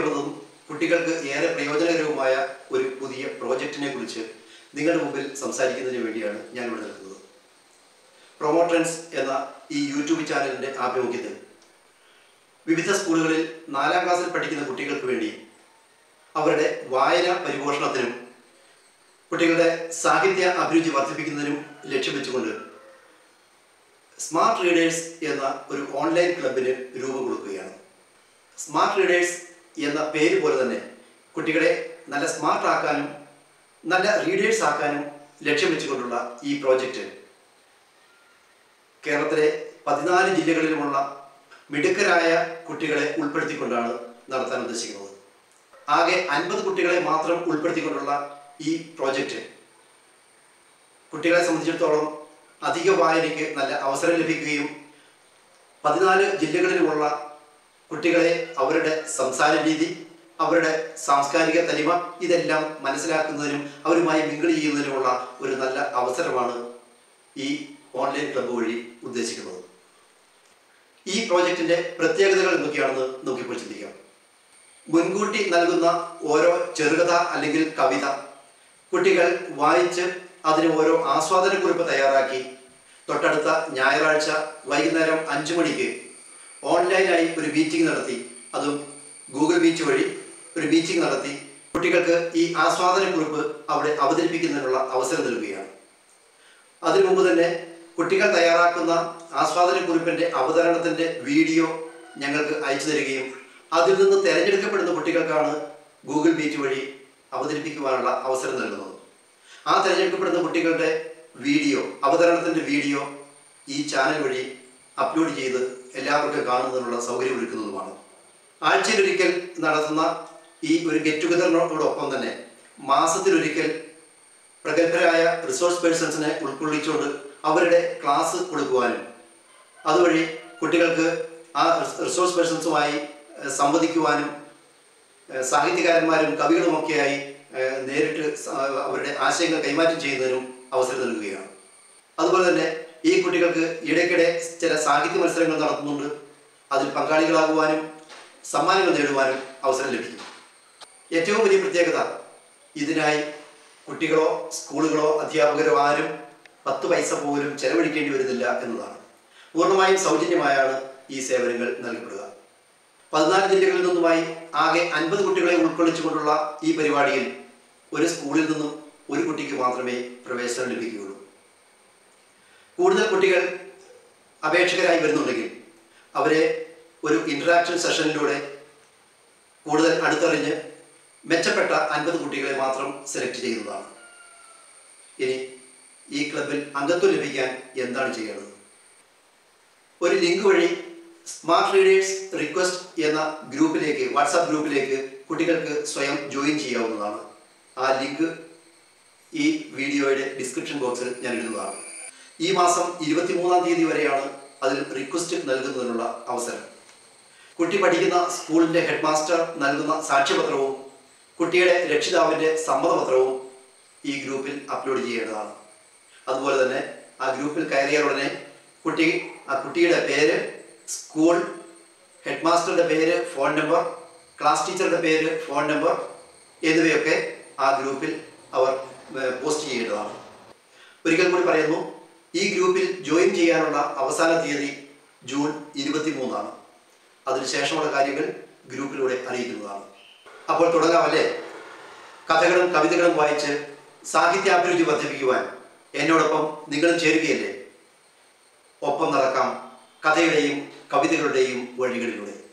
ഉപകാരപ്രദവും കുട്ടികൾക്ക് ഏറെ പ്രയോജനകരവുമായ ഒരു പുതിയ പ്രോജക്റ്റിനെ കുറിച്ച് നിങ്ങളുടെ മുമ്പിൽ സംസാരിക്കുന്നതിന് വേണ്ടിയാണ് ഞാൻ ഇവിടെ നിൽക്കുന്നത് പ്രൊമോ ട്രെൻഡ്സ് എന്ന ഈ യൂട്യൂബ് ചാനലിൻ്റെ ആഭിമുഖ്യത്തിൽ വിവിധ സ്കൂളുകളിൽ നാലാം ക്ലാസ്സിൽ പഠിക്കുന്ന കുട്ടികൾക്ക് വേണ്ടി അവരുടെ വായന പരിപോഷണത്തിനും കുട്ടികളുടെ സാഹിത്യ അഭിരുചി വർദ്ധിപ്പിക്കുന്നതിനും ലക്ഷ്യം വെച്ചുകൊണ്ട് സ്മാർട്ട് റീഡേഴ്സ് എന്ന ഒരു ഓൺലൈൻ ക്ലബിന് രൂപം കൊടുക്കുകയാണ് സ്മാർട്ട് റീഡേഴ്സ് എന്ന പേര് പോലെ തന്നെ കുട്ടികളെ നല്ല സ്മാർട്ട് ആക്കാനും നല്ല റീഡേഴ്സ് ആക്കാനും ലക്ഷ്യം വെച്ചുകൊണ്ടുള്ള ഈ പ്രോജക്റ്റ് കേരളത്തിലെ പതിനാല് ജില്ലകളിലുമുള്ള മിടുക്കരായ കുട്ടികളെ ഉൾപ്പെടുത്തിക്കൊണ്ടാണ് നടത്താൻ ഉദ്ദേശിക്കുന്നത് ആകെ അൻപത് കുട്ടികളെ മാത്രം ഉൾപ്പെടുത്തിക്കൊണ്ടുള്ള ഈ പ്രോജക്റ്റ് കുട്ടികളെ സംബന്ധിച്ചിടത്തോളം അധിക വായനയ്ക്ക് നല്ല അവസരം ലഭിക്കുകയും പതിനാല് ജില്ലകളിലുമുള്ള കുട്ടികളെ അവരുടെ സംസാര രീതി അവരുടെ സാംസ്കാരിക തനിമ ഇതെല്ലാം മനസ്സിലാക്കുന്നതിനും അവരുമായി മിങ്കിൾ ചെയ്യുന്നതിനുമുള്ള ഒരു നല്ല അവസരമാണ് ഈ ഓൺലൈൻ ക്ലബ്ബ് വഴി ഉദ്ദേശിക്കുന്നത് ഈ പ്രോജക്റ്റിന്റെ പ്രത്യേകതകൾ എന്തൊക്കെയാണെന്ന് നമുക്കിപ്പോൾ ചിന്തിക്കാം മുൻകൂട്ടി നൽകുന്ന ഓരോ ചെറുകഥ അല്ലെങ്കിൽ കവിത കുട്ടികൾ വായിച്ച് അതിന് ഓരോ ആസ്വാദനക്കുറിപ്പ് തയ്യാറാക്കി തൊട്ടടുത്ത ഞായറാഴ്ച വൈകുന്നേരം അഞ്ചു മണിക്ക് ഓൺലൈനായി ഒരു മീറ്റിംഗ് നടത്തി അതും ഗൂഗിൾ മീറ്റ് വഴി ഒരു മീറ്റിംഗ് നടത്തി കുട്ടികൾക്ക് ഈ ആസ്വാദനക്കുറിപ്പ് അവിടെ അവതരിപ്പിക്കുന്നതിനുള്ള അവസരം നൽകുകയാണ് അതിനു മുമ്പ് തന്നെ കുട്ടികൾ തയ്യാറാക്കുന്ന ആസ്വാദനക്കുറിപ്പിന്റെ അവതരണത്തിന്റെ വീഡിയോ ഞങ്ങൾക്ക് അയച്ചു തരികയും അതിൽ നിന്ന് തിരഞ്ഞെടുക്കപ്പെടുന്ന കുട്ടികൾക്കാണ് ഗൂഗിൾ മീറ്റ് വഴി അവതരിപ്പിക്കുവാനുള്ള അവസരം നൽകുന്നത് ആ തിരഞ്ഞെടുക്കപ്പെടുന്ന കുട്ടികളുടെ വീഡിയോ അവതരണത്തിന്റെ വീഡിയോ ഈ ചാനൽ വഴി അപ്ലോഡ് ചെയ്ത് എല്ലാവർക്കും കാണുന്നതിനുള്ള സൗകര്യം ഒരുക്കുന്നതുമാണ് ആഴ്ചയിലൊരിക്കൽ നടത്തുന്ന ഈ ഒരു ഗെറ്റ് ടുഗദറിനോടൊപ്പം തന്നെ മാസത്തിലൊരിക്കൽ പ്രഗത്ഭരായ റിസോഴ്സ് പേഴ്സൺസിനെ ഉൾക്കൊള്ളിച്ചുകൊണ്ട് അവരുടെ ക്ലാസ് കൊടുക്കുവാനും അതുവഴി കുട്ടികൾക്ക് ആ റിസോഴ്സ് പേഴ്സൺസുമായി ഏഹ്, സംവദിക്കുവാനും ഏഹ്, സാഹിത്യകാരന്മാരും കവികളുമൊക്കെയായി ഏഹ്, നേരിട്ട് സ- അവരുടെ ആശയങ്ങൾ കൈമാറ്റം ചെയ്യുന്നതിനും അവസരം നൽകുകയാണ് അതുപോലെ തന്നെ ഈ കുട്ടികൾക്ക് ഇടയ്ക്കിടെ ചില സാഹിത്യ മത്സരങ്ങൾ നടത്തുന്നുണ്ട് അതിൽ പങ്കാളികളാകുവാനും സമ്മാനങ്ങൾ നേടുവാനും അവസരം ലഭിക്കും ഏറ്റവും വലിയ പ്രത്യേകത ഇതിനായി കുട്ടികളോ സ്കൂളുകളോ അധ്യാപകരോ ആരും പത്ത് പൈസ പോലും ചെലവഴിക്കേണ്ടി വരുന്നില്ല എന്നതാണ് പൂർണ്ണമായും സൗജന്യമായാണ് ഈ സേവനങ്ങൾ നൽകപ്പെടുക പതിനാല് ജില്ലകളിൽ നിന്നുമായി ആകെ അൻപത് കുട്ടികളെ ഉൾക്കൊള്ളിച്ചുകൊണ്ടുള്ള ഈ പരിപാടിയിൽ ഒരു സ്കൂളിൽ നിന്നും ഒരു കുട്ടിക്ക് മാത്രമേ പ്രവേശനം ലഭിക്കുകയുള്ളൂ കൂടുതൽ കുട്ടികൾ അപേക്ഷകരായി വരുന്നുണ്ടെങ്കിൽ അവരെ ഒരു ഇൻറ്ററാക്ഷൻ സെഷനിലൂടെ കൂടുതൽ അടുത്തറിഞ്ഞ് മെച്ചപ്പെട്ട അൻപത് കുട്ടികളെ മാത്രം സെലക്ട് ചെയ്യുന്നതാണ് ഇനി ഈ ക്ലബിൽ അംഗത്വം ലഭിക്കാൻ എന്താണ് ചെയ്യേണ്ടത് ഒരു ലിങ്ക് വഴി സ്മാർട്ട് റീഡേഴ്സ് റിക്വസ്റ്റ് എന്ന ഗ്രൂപ്പിലേക്ക് വാട്സാപ്പ് ഗ്രൂപ്പിലേക്ക് കുട്ടികൾക്ക് സ്വയം ജോയിൻ ചെയ്യാവുന്നതാണ് ആ ലിങ്ക് ഈ വീഡിയോയുടെ ഡിസ്ക്രിപ്ഷൻ ബോക്സിൽ ഞാൻ ഇടുന്നതാണ് ഈ മാസം ഇരുപത്തിമൂന്നാം തീയതി വരെയാണ് അതിൽ റിക്വസ്റ്റ് നൽകുന്നതിനുള്ള അവസരം കുട്ടി പഠിക്കുന്ന സ്കൂളിൻ്റെ ഹെഡ് മാസ്റ്റർ നൽകുന്ന സാക്ഷ്യപത്രവും കുട്ടിയുടെ രക്ഷിതാവിൻ്റെ സമ്മതപത്രവും ഈ ഗ്രൂപ്പിൽ അപ്ലോഡ് ചെയ്യേണ്ടതാണ് അതുപോലെ തന്നെ ആ ഗ്രൂപ്പിൽ കയറിയ ഉടനെ കുട്ടി ആ കുട്ടിയുടെ പേര് സ്കൂൾ ഹെഡ് മാസ്റ്ററുടെ പേര് ഫോൺ നമ്പർ ക്ലാസ് ടീച്ചറുടെ പേര് ഫോൺ നമ്പർ എന്നിവയൊക്കെ ആ ഗ്രൂപ്പിൽ അവർ ഏർ, പോസ്റ്റ് ചെയ്യേണ്ടതാണ് ഒരിക്കൽ കൂടി പറയുന്നു ഈ ഗ്രൂപ്പിൽ ജോയിൻ ചെയ്യാനുള്ള അവസാന തീയതി ജൂൺ ഇരുപത്തി മൂന്നാണ് അതിനുശേഷമുള്ള കാര്യങ്ങൾ ഗ്രൂപ്പിലൂടെ അറിയിക്കുന്നതാണ് അപ്പോൾ തുടങ്ങാമല്ലേ കഥകളും കവിതകളും വായിച്ച് സാഹിത്യാഭിരുചി വർദ്ധിപ്പിക്കുവാൻ എന്നോടൊപ്പം നിങ്ങളും ചേരുകയല്ലേ ഒപ്പം നടക്കാം കഥയുടെയും കവിതകളുടെയും വഴികളിലൂടെ